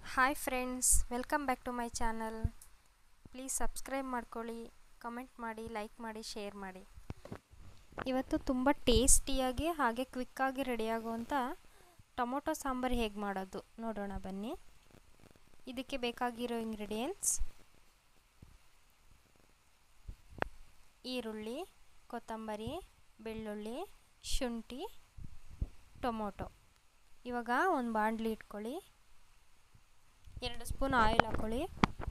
hi friends welcome back to my channel please subscribe ಮಾಡ್ಕೊಳ್ಳಿ comment ಮಾಡಿ like ಮಾಡಿ share ಮಾಡಿ ಇವತ್ತು ತುಂಬ ಟೇಸ್ಟಿಯಾಗಿ ಹಾಗೆ ಕ್ವಿಕ್ಕಾಗಿ ರೆಡಿಯಾಗುವಂಥ ಟೊಮೊಟೊ ಸಾಂಬಾರು ಹೇಗೆ ಮಾಡೋದು ನೋಡೋಣ ಬನ್ನಿ ಇದಕ್ಕೆ ಬೇಕಾಗಿರೋ ಇಂಗ್ರೀಡಿಯೆಂಟ್ಸ್ ಈರುಳ್ಳಿ ಕೊತ್ತಂಬರಿ ಬೆಳ್ಳುಳ್ಳಿ ಶುಂಠಿ ಟೊಮೊಟೊ ಇವಾಗ ಒಂದು ಬಾಣಲಿ ಇಟ್ಕೊಳ್ಳಿ ಎರಡು ಸ್ಪೂನ್ ಆಯಿಲ್ ಹಾಕ್ಕೊಳ್ಳಿ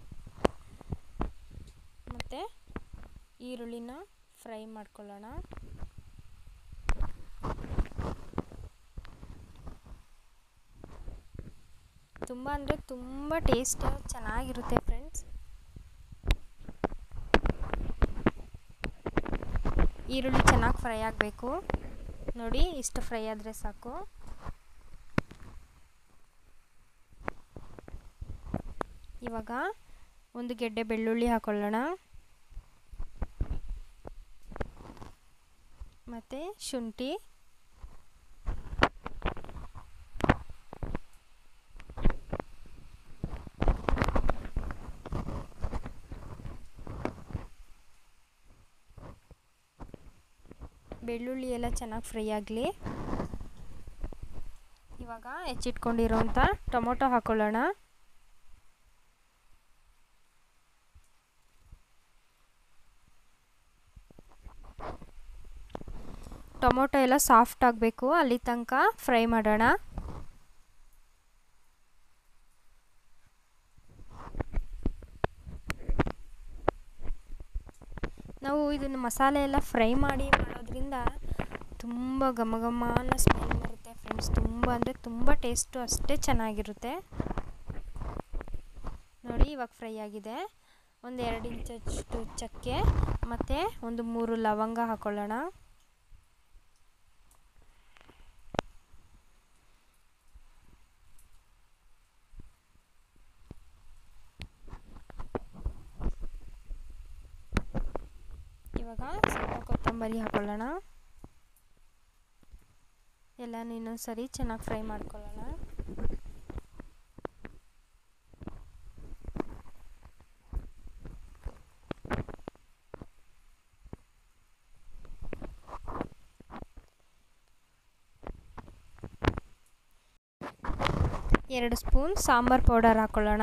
ಮತ್ತು ಈರುಳ್ಳಿನ ಫ್ರೈ ಮಾಡ್ಕೊಳ್ಳೋಣ ತುಂಬ ಅಂದರೆ ತುಂಬ ಟೇಸ್ಟಿಯಾಗಿ ಚೆನ್ನಾಗಿರುತ್ತೆ ಫ್ರೆಂಡ್ಸ್ ಈರುಳ್ಳಿ ಚೆನ್ನಾಗಿ ಫ್ರೈ ಆಗಬೇಕು ನೋಡಿ ಇಷ್ಟು ಫ್ರೈ ಆದರೆ ಸಾಕು ಇವಾಗ ಒಂದು ಗೆಡ್ಡೆ ಬೆಳ್ಳುಳ್ಳಿ ಹಾಕೊಳ್ಳೋಣ ಮತ್ತು ಶುಂಠಿ ಬೆಳ್ಳುಳ್ಳಿ ಎಲ್ಲ ಚೆನ್ನಾಗಿ ಫ್ರೈ ಆಗಲಿ ಇವಾಗ ಹೆಚ್ಚಿಟ್ಕೊಂಡಿರೋಂಥ ಟೊಮೊಟೊ ಹಾಕೊಳ್ಳೋಣ ಟೊಮೊಟೊ ಎಲ್ಲ ಸಾಫ್ಟ್ ಆಗಬೇಕು ಅಲ್ಲಿ ತನಕ ಫ್ರೈ ಮಾಡೋಣ ನಾವು ಇದನ್ನು ಮಸಾಲೆ ಎಲ್ಲ ಫ್ರೈ ಮಾಡಿ ಮಾಡೋದ್ರಿಂದ ತುಂಬ ಘಮ ಘಮ ಅನ್ನೋ ಸ್ಮೆಲ್ ಬರುತ್ತೆ ಫ್ರೆಂಡ್ಸ್ ತುಂಬ ಅಂದರೆ ತುಂಬ ಟೇಸ್ಟು ಅಷ್ಟೇ ಚೆನ್ನಾಗಿರುತ್ತೆ ನೋಡಿ ಇವಾಗ ಫ್ರೈ ಆಗಿದೆ ಒಂದು ಎರಡು ಇಂಚಷ್ಟು ಚಕ್ಕೆ ಮತ್ತು ಒಂದು ಮೂರು ಲವಂಗ ಹಾಕೊಳ್ಳೋಣ ಇವಾಗ ಸ್ವಲ್ಪ ಕೊತ್ತಂಬರಿ ಹಾಕೊಳ್ಳೋಣ ಎಲ್ಲನೂ ಇನ್ನೊಂದು ಸರಿ ಚೆನ್ನಾಗಿ ಫ್ರೈ ಮಾಡ್ಕೊಳ್ಳೋಣ ಎರಡು ಸ್ಪೂನ್ ಸಾಂಬಾರ್ ಪೌಡರ್ ಹಾಕೊಳ್ಳೋಣ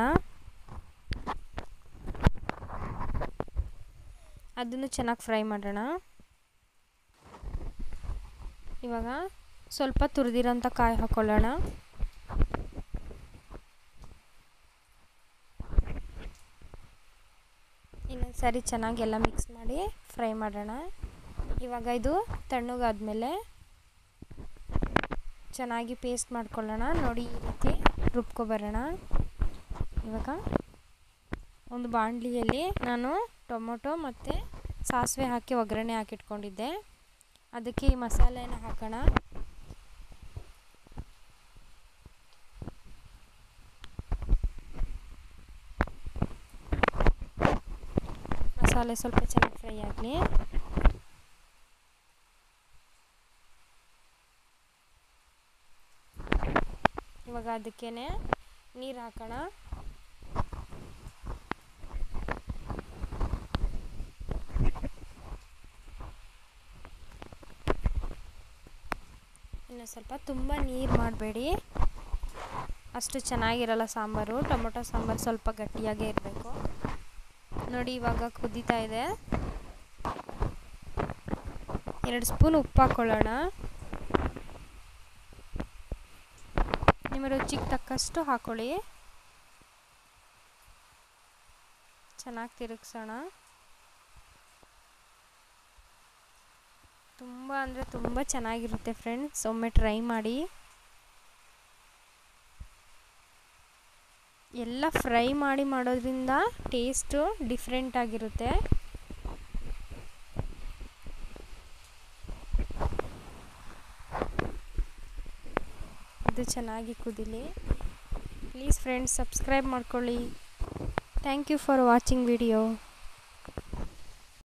ಅದನ್ನು ಚೆನ್ನಾಗಿ ಫ್ರೈ ಮಾಡೋಣ ಇವಾಗ ಸ್ವಲ್ಪ ತುರಿದಿರೋಂಥ ಕಾಯಿ ಹಾಕೊಳ್ಳೋಣ ಇನ್ನೊಂದು ಸಾರಿ ಚೆನ್ನಾಗಿ ಎಲ್ಲ ಮಿಕ್ಸ್ ಮಾಡಿ ಫ್ರೈ ಮಾಡೋಣ ಇವಾಗ ಇದು ತಣ್ಣಗಾದ್ಮೇಲೆ ಚೆನ್ನಾಗಿ ಪೇಸ್ಟ್ ಮಾಡ್ಕೊಳ್ಳೋಣ ನೋಡಿ ಈ ರೀತಿ ರುಬ್ಕೊಬರೋಣ ಇವಾಗ ಒಂದು ಬಾಣಲಿಯಲ್ಲಿ ನಾನು ಟೊಮೊಟೊ ಮತ್ತು ಸಾಸಿವೆ ಹಾಕಿ ಒಗ್ಗರಣೆ ಹಾಕಿಟ್ಕೊಂಡಿದ್ದೆ ಅದಕ್ಕೆ ಈ ಮಸಾಲೆನ ಹಾಕೋಣ ಮಸಾಲೆ ಸ್ವಲ್ಪ ಚೆನ್ನಾಗಿ ಫ್ರೈ ಆಗಲಿ ಇವಾಗ ಅದಕ್ಕೇ ನೀರು ಹಾಕೋಣ ಇನ್ನು ಸ್ವಲ್ಪ ತುಂಬ ನೀರು ಮಾಡಬೇಡಿ ಅಷ್ಟು ಚೆನ್ನಾಗಿರಲ್ಲ ಸಾಂಬಾರು ಟೊಮೊಟೊ ಸಾಂಬಾರು ಸ್ವಲ್ಪ ಗಟ್ಟಿಯಾಗೇ ಇರಬೇಕು ನೋಡಿ ಇವಾಗ ಕುದೀತಾ ಇದೆ ಎರಡು ಸ್ಪೂನ್ ಉಪ್ಪು ಹಾಕ್ಕೊಳ್ಳೋಣ ನಿಮ್ಮ ರುಚಿಗೆ ತಕ್ಕಷ್ಟು ಹಾಕೊಳ್ಳಿ ಚೆನ್ನಾಗಿ ತಿರುಗಿಸೋಣ ತುಂಬ ಅಂದರೆ ತುಂಬ ಚೆನ್ನಾಗಿರುತ್ತೆ ಫ್ರೆಂಡ್ಸ್ ಒಮ್ಮೆ ಟ್ರೈ ಮಾಡಿ ಎಲ್ಲ ಫ್ರೈ ಮಾಡಿ ಮಾಡೋದ್ರಿಂದ ಟೇಸ್ಟು ಡಿಫ್ರೆಂಟ್ ಆಗಿರುತ್ತೆ ಇದು ಚೆನ್ನಾಗಿ ಕುದಿಲಿ ಪ್ಲೀಸ್ ಫ್ರೆಂಡ್ಸ್ ಸಬ್ಸ್ಕ್ರೈಬ್ ಮಾಡ್ಕೊಳ್ಳಿ thank you for watching video